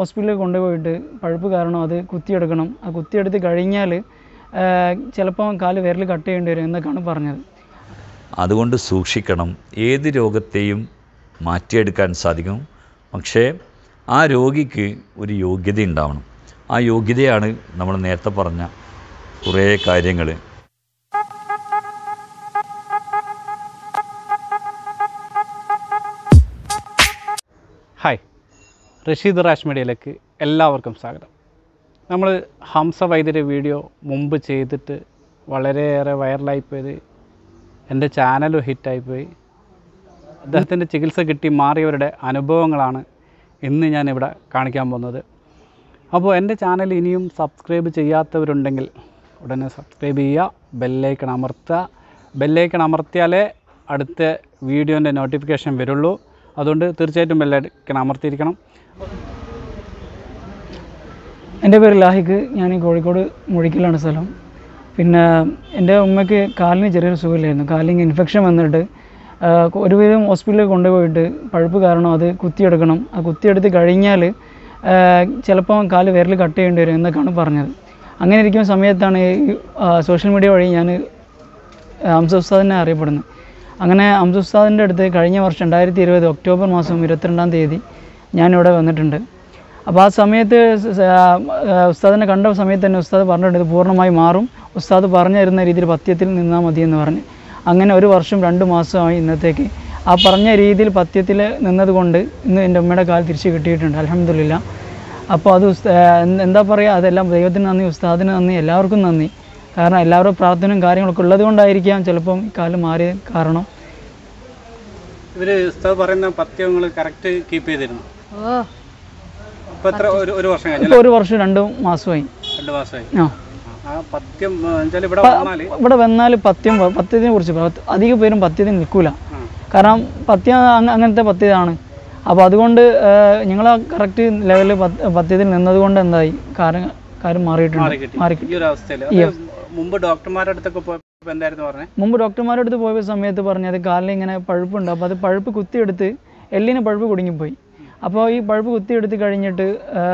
ഹോസ്പിറ്റലിൽ കൊണ്ടുപോയിട്ട് പഴുപ്പ് കാരണം അത് കുത്തിയെടുക്കണം ആ കുത്തിയെടുത്ത് കഴിഞ്ഞാൽ ചിലപ്പോൾ കാല് വിരൽ കട്ട് ചെയ്യേണ്ടി വരും എന്നൊക്കെയാണ് പറഞ്ഞത് അതുകൊണ്ട് സൂക്ഷിക്കണം ഏത് രോഗത്തെയും മാറ്റിയെടുക്കാൻ സാധിക്കും പക്ഷേ ആ രോഗിക്ക് ഒരു യോഗ്യത ഉണ്ടാവണം ആ യോഗ്യതയാണ് നമ്മൾ നേരത്തെ പറഞ്ഞ കുറേ കാര്യങ്ങൾ ഹായ് റഷീദ് റാഷ് മീഡിയയിലേക്ക് എല്ലാവർക്കും സ്വാഗതം നമ്മൾ ഹംസ വൈദ്യരുടെ വീഡിയോ മുമ്പ് ചെയ്തിട്ട് വളരെയേറെ വൈറലായിപ്പോയത് എൻ്റെ ചാനലും ഹിറ്റായിപ്പോയി അദ്ദേഹത്തിൻ്റെ ചികിത്സ കിട്ടി മാറിയവരുടെ അനുഭവങ്ങളാണ് ഇന്ന് ഞാൻ ഇവിടെ കാണിക്കാൻ പോകുന്നത് അപ്പോൾ എൻ്റെ ചാനൽ ഇനിയും സബ്സ്ക്രൈബ് ചെയ്യാത്തവരുണ്ടെങ്കിൽ ഉടനെ സബ്സ്ക്രൈബ് ചെയ്യുക ബെല്ലൈക്കൺ അമർത്തുക ബെല്ലൈക്കൺ അമർത്തിയാലേ അടുത്ത വീഡിയോൻ്റെ നോട്ടിഫിക്കേഷൻ വരുള്ളൂ അതുകൊണ്ട് തീർച്ചയായിട്ടും ബെല്ലൈക്കൺ അമർത്തിയിരിക്കണം എൻ്റെ പേര് ലാഹിക്ക് ഞാൻ ഈ കോഴിക്കോട് മുഴിക്കലാണ് സ്ഥലം പിന്നെ എൻ്റെ ഉമ്മയ്ക്ക് കാലിന് ചെറിയൊരു സുഖമില്ലായിരുന്നു കാലിന് ഇൻഫെക്ഷൻ വന്നിട്ട് ആ, ഒരുവിധം ഹോസ്പിറ്റലിൽ കൊണ്ടുപോയിട്ട് പഴുപ്പ് കാരണം അത് കുത്തിയെടുക്കണം ആ കുത്തിയെടുത്ത് കഴിഞ്ഞാൽ ചിലപ്പോൾ കാല് വിരൽ കട്ട് ചെയ്യേണ്ടി വരും എന്നൊക്കെയാണ് പറഞ്ഞത് അങ്ങനെ ഇരിക്കുന്ന സമയത്താണ് ഈ സോഷ്യൽ മീഡിയ വഴി ഞാൻ ഹംസ ഉസ്താദിനെ അറിയപ്പെടുന്നത് അങ്ങനെ ഹംസ ഉസ്താദിൻ്റെ അടുത്ത് കഴിഞ്ഞ വർഷം രണ്ടായിരത്തി ഇരുപത് ഒക്ടോബർ മാസം ഇരുപത്തിരണ്ടാം തീയതി ഞാനിവിടെ വന്നിട്ടുണ്ട് അപ്പോൾ ആ സമയത്ത് സ- സ- ആ, ഉസ്താദിനെ കണ്ട സമയത്ത് തന്നെ ഉസ്താദ് പറഞ്ഞിട്ടുണ്ട് ഇത് പൂർണ്ണമായി മാറും ഉസ്താദ് പറഞ്ഞു തരുന്ന രീതിയിൽ പഥ്യത്തിൽ നിന്നാൽ മതി എന്ന് പറഞ്ഞ് അങ്ങനെ ഒരു വർഷം രണ്ട് മാസമായി ഇന്നത്തേക്ക് ആ പറഞ്ഞ രീതിയിൽ പഥ്യത്തിൽ നിന്നതുകൊണ്ട് ഇന്ന് എൻ്റെ ഉമ്മയുടെ കാൽ തിരിച്ച് കിട്ടിയിട്ടുണ്ട് അലഹമില്ല അപ്പോൾ അത് ഉസ്ത- ആ, എന്ത് എന്താ പറയുക അതെല്ലാം ദൈവത്തിന് നന്ദി ഉസ്താദിന് നന്ദി എല്ലാവർക്കും നന്ദി കാരണം എല്ലാവരുടെ പ്രാർത്ഥനയും കാര്യങ്ങളൊക്കെ ഉള്ളത് കൊണ്ടായിരിക്കാം ചിലപ്പം ഈ കാല് മാറിയ കാരണം ഇവർ ഉസ്താദ് പറയുന്ന പത്യങ്ങൾ കറക്റ്റ് കീപ്പ് ചെയ്തിരുന്നു അപ്പോൾ എത്ര ഒരു ഒരു വർഷം കഴിഞ്ഞു ഇപ്പോൾ ഒരു വർഷം രണ്ട് മാസമായി രണ്ട് മാസമായി ആ ആ പത്യം വെച്ചാൽ ഇവിടെ വന്നാൽ ഇവിടെ വന്നാൽ പഥ്യം പ- പഥ്യത്തിനെ കുറിച്ച് പറ- അധിക പേരും പഥ്യത്തിന് നിൽക്കൂല ആ. കാരണം പഥ്യം അങ്ങ- അങ്ങനത്തെ പഥ്യതാണ് അപ്പോൾ അതുകൊണ്ട് ഞങ്ങൾ ആ കറക്റ്റ് ലെവലിൽ പഥ്യത്തിൽ നിന്നതുകൊണ്ട് എന്തായി കാര്യം കാര്യം മാറിയിട്ടുണ്ട് മാറി കിട്ടി മാറി ഈ ഒരു അവസ്ഥയിൽ മുമ്പ് ഡോക്ടർമാരുടെ അടുത്തൊക്കെ പോയപ്പോൾ എന്തായിരുന്നു പറഞ്ഞത് മുമ്പ് ഡോക്ടർമാരുടെ അടുത്ത് പോയ സമയത്ത് പറഞ്ഞത് കാലിൽ ഇങ്ങനെ പഴുപ്പുണ്ട് അപ്പോൾ അത് പഴുപ്പ് കുത്തിയെടുത്ത് എല്ലിന് പഴുപ്പ് കുടുങ്ങിപ്പോയി അപ്പോൾ ഈ പഴുപ്പ് കുത്തിയെടുത്ത് കഴിഞ്ഞിട്ട് ആ,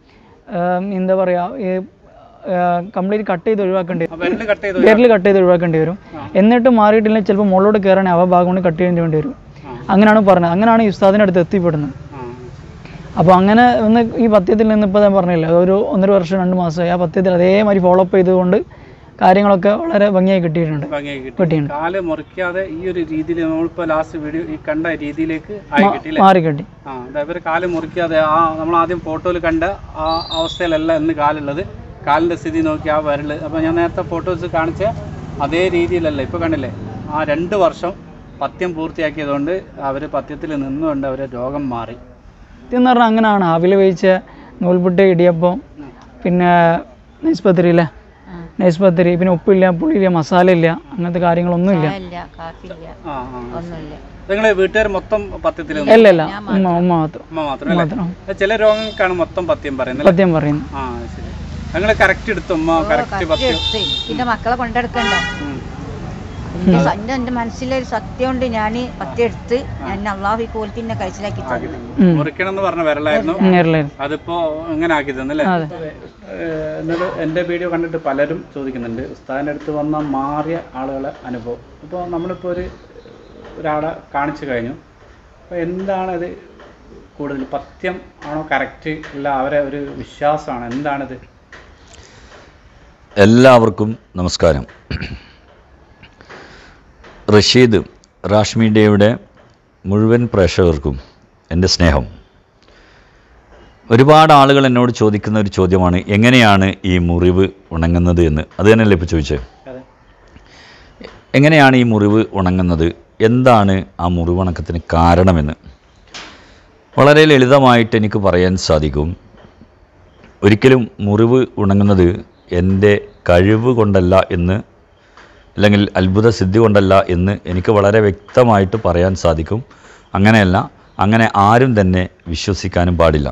ആ, എന്താ പറയുക ഈ കംപ്ലീറ്റ് കട്ട് ചെയ്ത് ഒഴിവാക്കേണ്ടി അപ്പോൾ എല്ലാം കട്ട് ചെയ്തു വിരൽ കട്ട് ചെയ്ത് ഒഴിവാക്കേണ്ടി വരും എന്നിട്ട് മാറിയിട്ടില്ലെങ്കിൽ ചിലപ്പോൾ മുകളിലോട്ട് കയറാണെങ്കിൽ അവ ഭാഗം കൊണ്ട് കട്ട് ചെയ്യേണ്ടി വേണ്ടി വരും അങ്ങനെയാണ് പറഞ്ഞത് അങ്ങനെയാണ് ഈ ഉസ്താദിൻ്റെ അടുത്ത് എത്തിപ്പെടുന്നത് ആ അപ്പോൾ അങ്ങനെ ഒന്ന് ഈ പഥ്യത്തിൽ നിന്ന് ഇപ്പോൾ ഞാൻ പറഞ്ഞില്ല ഒരു ഒന്നര വർഷം രണ്ട് മാസമായി ആ പഥ്യത്തിൽ അതേമാതിരി ഫോളോ അപ്പ് ചെയ്തുകൊണ്ട് കാര്യങ്ങളൊക്കെ വളരെ ഭംഗിയായി കിട്ടിയിട്ടുണ്ട് ഭംഗിയായി കിട്ടി കിട്ടിയിട്ടുണ്ട് കാല് മുറിക്കാതെ ഈ ഒരു രീതിയിൽ നമ്മളിപ്പോൾ ലാസ്റ്റ് വീഡിയോ ഈ കണ്ട രീതിയിലേക്ക് ആയി കിട്ടി അല്ലേ മാറി കിട്ടി ആ ഇവർ കാല് മുറിക്കാതെ ആ നമ്മൾ ആദ്യം ഫോട്ടോയിൽ കണ്ട ആ അവസ്ഥയിലല്ല ഇന്ന് കാലുള്ളത് കാലിൻ്റെ സ്ഥിതി നോക്കി ആ വരല് അപ്പോൾ ഞാൻ നേരത്തെ ഫോട്ടോസ് കാണിച്ച അതേ രീതിയിലല്ല ഇപ്പോൾ കണ്ടില്ലേ ആ രണ്ട് വർഷം പഥ്യം പൂർത്തിയാക്കിയതുകൊണ്ട് അവർ പഥ്യത്തിൽ നിന്നുകൊണ്ട് അവരെ രോഗം മാറി എന്ന് പറഞ്ഞാൽ അങ്ങനെയാണ് അവിൽ വേവിച്ച നൂൽപുട്ട് ഇടിയപ്പം പിന്നെ നൈസ്പത്തിരിയില്ലേ നൈസ്പത്തിരി പിന്നെ ഉപ്പില്ല പുളിയില്ല മസാല ഇല്ല അങ്ങനത്തെ കാര്യങ്ങളൊന്നുമില്ല ഇല്ല കാപ്പില്ല ആ ആ ഒന്നുമില്ല നിങ്ങൾ വീട്ടുകാർ മൊത്തം പഥ്യത്തിൽ നിന്നു അല്ല അല്ല ഉമ്മ ഉമ്മ മാത്രം അമ്മ മാത്രം അല്ലേ മാത്രം ചില രോഗങ്ങൾക്കാണ് മൊത്തം പഥ്യം പറയുന്നത് അല്ലേ? സത്യം പറയുന്നു ആ ശരി നിങ്ങൾ കറക്റ്റ് എടുത്തു ഉമ്മ കറക്റ്റ് പഥ്യം എടുത്ത് പിന്നെ മക്കളെ കൊണ്ടെടുക്കണ്ടേ ഉം. എന്റെ സ- എന്റെ എന്റെ മനസ്സിലൊരു സത്യം കൊണ്ട് ഞാൻ പത്തിയെടുത്ത് ഞാൻ അള്ളാഹു ഈ കോലത്തിനെ കഴിച്ചിലാക്കി തന്നു ഉം. മുറിക്കണം എന്ന് പറഞ്ഞ വിരലായിരുന്നു നേരിലായിരുന്നു അതിപ്പോ ഇങ്ങനെ ആക്കി തന്നല്ലേ അതെ. എന്നിട്ട് എൻ്റെ വീഡിയോ കണ്ടിട്ട് പലരും ചോദിക്കുന്നുണ്ട് ഉസ്താദിൻ്റെ അടുത്ത് വന്ന മാറിയ ആളുകളെ അനുഭവം ഇപ്പോൾ നമ്മളിപ്പോൾ ഒരു ഒരാളെ കാണിച്ചു കഴിഞ്ഞു അപ്പോൾ എന്താണത് കൂടുതൽ പഥ്യം ആണോ കറക്റ്റ് അല്ല അവരെ ഒരു വിശ്വാസമാണ് എന്താണിത് എല്ലാവർക്കും നമസ്കാരം റഷീദ് റാഷ് മീഡിയയുടെ മുഴുവൻ പ്രേക്ഷകർക്കും എൻ്റെ സ്നേഹം ഒരുപാട് ആളുകൾ എന്നോട് ചോദിക്കുന്ന ഒരു ചോദ്യമാണ് എങ്ങനെയാണ് ഈ മുറിവ് ഉണങ്ങുന്നത് എന്ന് അത് തന്നെയല്ലേ ഇപ്പോൾ ചോദിച്ചത് അതെ എങ്ങനെയാണ് ഈ മുറിവ് ഉണങ്ങുന്നത് എന്താണ് ആ മുറിവുണക്കത്തിന് കാരണമെന്ന് വളരെ ലളിതമായിട്ട് എനിക്ക് പറയാൻ സാധിക്കും ഒരിക്കലും മുറിവ് ഉണങ്ങുന്നത് എൻ്റെ കഴിവ് കൊണ്ടല്ല എന്ന് അല്ലെങ്കിൽ അത്ഭുത സിദ്ധി കൊണ്ടല്ല എന്ന് എനിക്ക് വളരെ വ്യക്തമായിട്ട് പറയാൻ സാധിക്കും അങ്ങനെയല്ല അങ്ങനെ ആരും തന്നെ വിശ്വസിക്കാനും പാടില്ല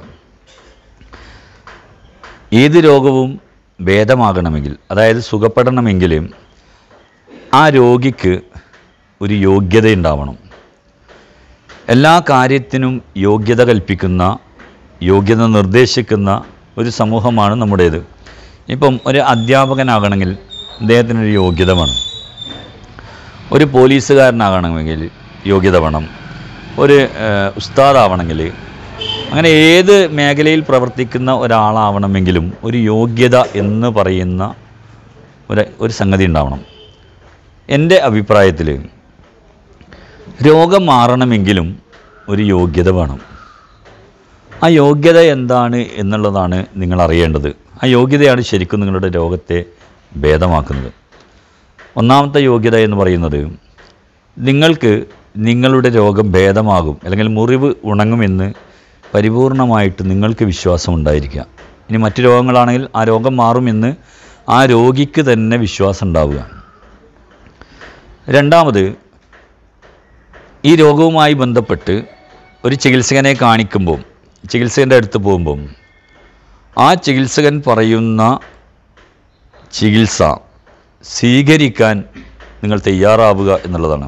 ഏത് രോഗവും ഭേദമാകണമെങ്കിൽ അതായത് സുഖപ്പെടണമെങ്കിൽ ആ രോഗിക്ക് ഒരു യോഗ്യത ഉണ്ടാവണം എല്ലാ കാര്യത്തിനും യോഗ്യത കൽപ്പിക്കുന്ന യോഗ്യത നിർദ്ദേശിക്കുന്ന ഒരു സമൂഹമാണ് നമ്മുടേത് ഇപ്പം ഒരു അധ്യാപകനാകണമെങ്കിൽ അദ്ദേഹത്തിനൊരു യോഗ്യത വേണം ഒരു പോലീസുകാരനാകണമെങ്കിൽ യോഗ്യത വേണം ഒരു ഏഹ്, ഉസ്താദാവണമെങ്കിൽ അങ്ങനെ ഏത് മേഖലയിൽ പ്രവർത്തിക്കുന്ന ഒരാളാവണമെങ്കിലും ഒരു യോഗ്യത എന്ന് പറയുന്ന ഒരു ഒരു സംഗതി ഉണ്ടാവണം എൻ്റെ അഭിപ്രായത്തിൽ രോഗം മാറണമെങ്കിലും ഒരു യോഗ്യത വേണം ആ യോഗ്യത എന്താണ് എന്നുള്ളതാണ് നിങ്ങൾ അറിയേണ്ടത് ആ യോഗ്യതയാണ് ശരിക്കും നിങ്ങളുടെ രോഗത്തെ ഭേദമാക്കുന്നത് ഒന്നാമത്തെ യോഗ്യത എന്ന് പറയുന്നത് നിങ്ങൾക്ക് നിങ്ങളുടെ രോഗം ഭേദമാകും അല്ലെങ്കിൽ മുറിവ് ഉണങ്ങുമെന്ന് പരിപൂർണമായിട്ട് നിങ്ങൾക്ക് വിശ്വാസം ഉണ്ടായിരിക്കുക ഇനി മറ്റു രോഗങ്ങളാണെങ്കിൽ ആ രോഗം മാറുമെന്ന് ആ രോഗിക്ക് തന്നെ വിശ്വാസം ഉണ്ടാവുക രണ്ടാമത് ഈ രോഗവുമായി ബന്ധപ്പെട്ട് ഒരു ചികിത്സകനെ കാണിക്കുമ്പോൾ ചികിത്സകൻ്റെ അടുത്ത് പോകുമ്പം ആ ചികിത്സകൻ പറയുന്ന ചികിത്സ സ്വീകരിക്കാൻ നിങ്ങൾ തയ്യാറാവുക എന്നുള്ളതാണ്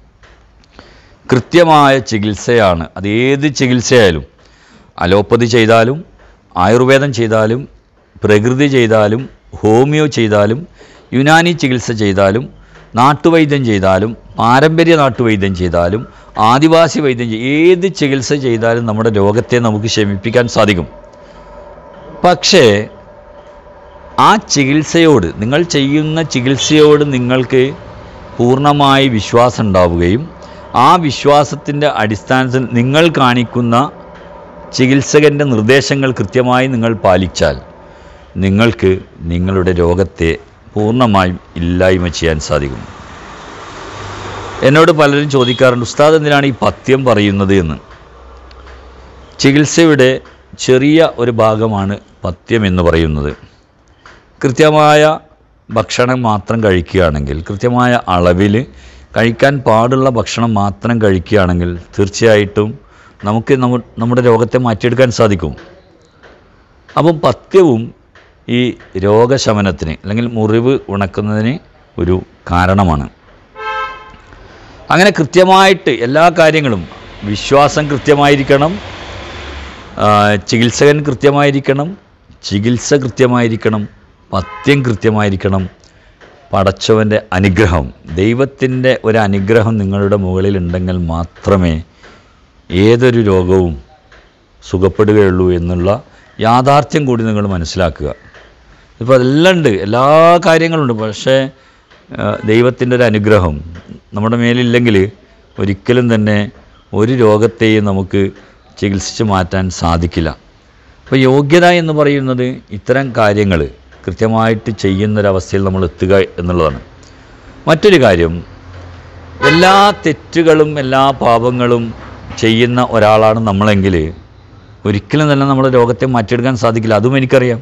കൃത്യമായ ചികിത്സയാണ് അത് ഏത് ചികിത്സയായാലും അലോപ്പതി ചെയ്താലും ആയുർവേദം ചെയ്താലും പ്രകൃതി ചെയ്താലും ഹോമിയോ ചെയ്താലും യുനാനി ചികിത്സ ചെയ്താലും നാട്ടുവൈദ്യം ചെയ്താലും പാരമ്പര്യ നാട്ടുവൈദ്യം ചെയ്താലും ആദിവാസി വൈദ്യം ചെയ്- ഏത് ചികിത്സ ചെയ്താലും നമ്മുടെ രോഗത്തെ നമുക്ക് ശമിപ്പിക്കാൻ സാധിക്കും പക്ഷേ ആ ചികിത്സയോട് നിങ്ങൾ ചെയ്യുന്ന ചികിത്സയോട് നിങ്ങൾക്ക് പൂർണ്ണമായി വിശ്വാസം ഉണ്ടാവുകയും ആ വിശ്വാസത്തിൻ്റെ അടിസ്ഥാനത്തിൽ നിങ്ങൾ കാണിക്കുന്ന ചികിത്സകൻ്റെ നിർദ്ദേശങ്ങൾ കൃത്യമായി നിങ്ങൾ പാലിച്ചാൽ നിങ്ങൾക്ക് നിങ്ങളുടെ രോഗത്തെ പൂർണ്ണമായും ഇല്ലായ്മ ചെയ്യാൻ സാധിക്കും എന്നോട് പലരും ചോദിക്കാറുണ്ട് ഉസ്താദ് എന്തിനാണ് ഈ പഥ്യം പറയുന്നത് എന്ന് ചികിത്സയുടെ ചെറിയ ഒരു ഭാഗമാണ് പഥ്യം എന്ന് പറയുന്നത് കൃത്യമായ ഭക്ഷണം മാത്രം കഴിക്കുകയാണെങ്കിൽ കൃത്യമായ അളവിൽ കഴിക്കാൻ പാടുള്ള ഭക്ഷണം മാത്രം കഴിക്കുകയാണെങ്കിൽ തീർച്ചയായിട്ടും നമുക്ക് നമ്മ നമ്മുടെ രോഗത്തെ മാറ്റിയെടുക്കാൻ സാധിക്കും അപ്പം പഥ്യവും ഈ രോഗശമനത്തിന് അല്ലെങ്കിൽ മുറിവ് ഉണക്കുന്നതിന് ഒരു കാരണമാണ് അങ്ങനെ കൃത്യമായിട്ട് എല്ലാ കാര്യങ്ങളും വിശ്വാസം കൃത്യമായിരിക്കണം ആ, ചികിത്സകൻ കൃത്യമായിരിക്കണം ചികിത്സ കൃത്യമായിരിക്കണം പഥ്യം കൃത്യമായിരിക്കണം പടച്ചവൻ്റെ അനുഗ്രഹം ദൈവത്തിൻ്റെ ഒരു അനുഗ്രഹം നിങ്ങളുടെ മുകളിൽ ഉണ്ടെങ്കിൽ മാത്രമേ ഏതൊരു രോഗവും സുഖപ്പെടുകയുള്ളൂ എന്നുള്ള യാഥാർത്ഥ്യം കൂടി നിങ്ങൾ മനസ്സിലാക്കുക ഇപ്പോൾ അതെല്ലാം ഉണ്ട് എല്ലാ കാര്യങ്ങളുണ്ട് പക്ഷേ ദൈവത്തിൻ്റെ ഒരു അനുഗ്രഹം നമ്മുടെ മേലില്ലെങ്കിൽ ഒരിക്കലും തന്നെ ഒരു രോഗത്തെയും നമുക്ക് ചികിത്സിച്ച് മാറ്റാൻ സാധിക്കില്ല അപ്പോൾ യോഗ്യത എന്ന് പറയുന്നത് ഇത്തരം കാര്യങ്ങൾ കൃത്യമായിട്ട് ചെയ്യുന്നൊരവസ്ഥയിൽ നമ്മൾ എത്തുക എന്നുള്ളതാണ് മറ്റൊരു കാര്യം എല്ലാ തെറ്റുകളും എല്ലാ പാപങ്ങളും ചെയ്യുന്ന ഒരാളാണ് നമ്മളെങ്കിൽ ഒരിക്കലും തന്നെ നമ്മുടെ രോഗത്തെ മാറ്റിയെടുക്കാൻ സാധിക്കില്ല അതും എനിക്കറിയാം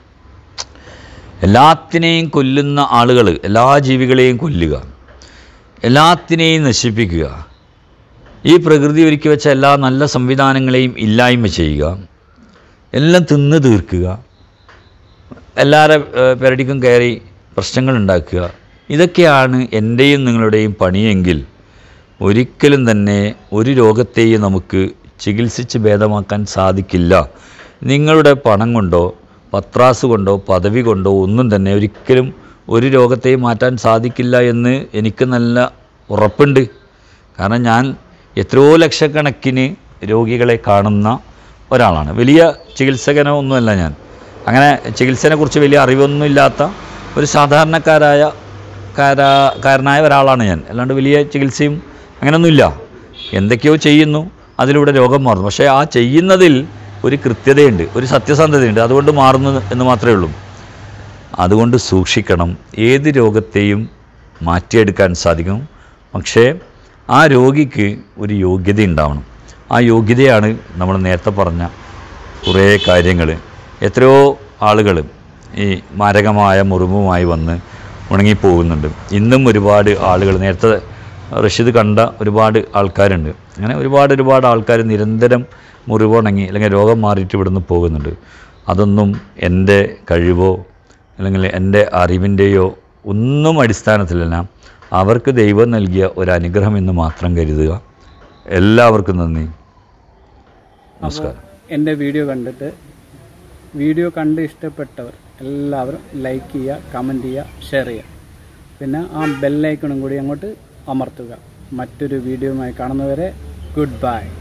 എല്ലാത്തിനെയും കൊല്ലുന്ന ആളുകൾ എല്ലാ ജീവികളെയും കൊല്ലുക എല്ലാത്തിനെയും നശിപ്പിക്കുക ഈ പ്രകൃതി ഒരുക്കി വെച്ച എല്ലാ നല്ല സംവിധാനങ്ങളെയും ഇല്ലായ്മ ചെയ്യുക എല്ലാം തിന്ന് തീർക്കുക എല്ലാവരുടെ പെരടിക്കും കയറി പ്രശ്നങ്ങൾ ഉണ്ടാക്കുക ഇതൊക്കെയാണ് എൻ്റെയും നിങ്ങളുടെയും പണിയെങ്കിൽ ഒരിക്കലും തന്നെ ഒരു രോഗത്തെയും നമുക്ക് ചികിത്സിച്ച് ഭേദമാക്കാൻ സാധിക്കില്ല നിങ്ങളുടെ പണം കൊണ്ടോ പത്രാസ് കൊണ്ടോ പദവി കൊണ്ടോ ഒന്നും തന്നെ ഒരിക്കലും ഒരു രോഗത്തെയും മാറ്റാൻ സാധിക്കില്ല എന്ന് എനിക്ക് നല്ല ഉറപ്പുണ്ട് കാരണം ഞാൻ എത്രയോ ലക്ഷക്കണക്കിന് രോഗികളെ കാണുന്ന ഒരാളാണ് വലിയ ചികിത്സകനോ ഒന്നുമല്ല ഞാൻ അങ്ങനെ ചികിത്സനെക്കുറിച്ച് വലിയ അറിവൊന്നുമില്ലാത്ത ഒരു സാധാരണക്കാരായ കാരാ കാരനായ ഒരാളാണ് ഞാൻ അല്ലാണ്ട് വലിയ ചികിത്സയും അങ്ങനെയൊന്നുമില്ല എന്തൊക്കെയോ ചെയ്യുന്നു അതിലൂടെ രോഗം മാറുന്നു പക്ഷേ ആ ചെയ്യുന്നതിൽ ഒരു കൃത്യതയുണ്ട് ഒരു സത്യസന്ധതയുണ്ട് അതുകൊണ്ട് മാറുന്നു എന്ന് മാത്രമേ ഉള്ളൂ അതുകൊണ്ട് സൂക്ഷിക്കണം ഏത് രോഗത്തെയും മാറ്റിയെടുക്കാൻ സാധിക്കും പക്ഷേ ആ രോഗിക്ക് ഒരു യോഗ്യത ഉണ്ടാവണം ആ യോഗ്യതയാണ് നമ്മൾ നേരത്തെ പറഞ്ഞ കുറേ കാര്യങ്ങൾ എത്രയോ ആളുകൾ ഈ മാരകമായ മുറിവുമായി വന്ന് ഉണങ്ങിപ്പോകുന്നുണ്ട് ഇന്നും ഒരുപാട് ആളുകൾ നേരത്തെ റഷീദ് കണ്ട ഒരുപാട് ആൾക്കാരുണ്ട് അങ്ങനെ ഒരുപാട് ഒരുപാട് ആൾക്കാർ നിരന്തരം മുറിവുണങ്ങി അല്ലെങ്കിൽ രോഗം മാറിയിട്ട് ഇവിടുന്ന് പോകുന്നുണ്ട് അതൊന്നും എൻ്റെ കഴിവോ അല്ലെങ്കിൽ എൻ്റെ അറിവിൻ്റെയോ ഒന്നും അടിസ്ഥാനത്തിലല്ല അവർക്ക് ദൈവം നൽകിയ ഒരു അനുഗ്രഹം എന്ന് മാത്രം കരുതുക എല്ലാവർക്കും നന്ദി നമസ്കാരം എൻ്റെ വീഡിയോ കണ്ടിട്ട് വീഡിയോ കണ്ട് ഇഷ്ടപ്പെട്ടവർ എല്ലാവരും ലൈക്ക് ചെയ്യുക കമൻറ്റ് ചെയ്യുക ഷെയർ ചെയ്യുക പിന്നെ ആ ബെല്ലൈക്കണും കൂടി അങ്ങോട്ട് അമർത്തുക മറ്റൊരു വീഡിയോയുമായി കാണുന്നവരെ ഗുഡ് ബൈ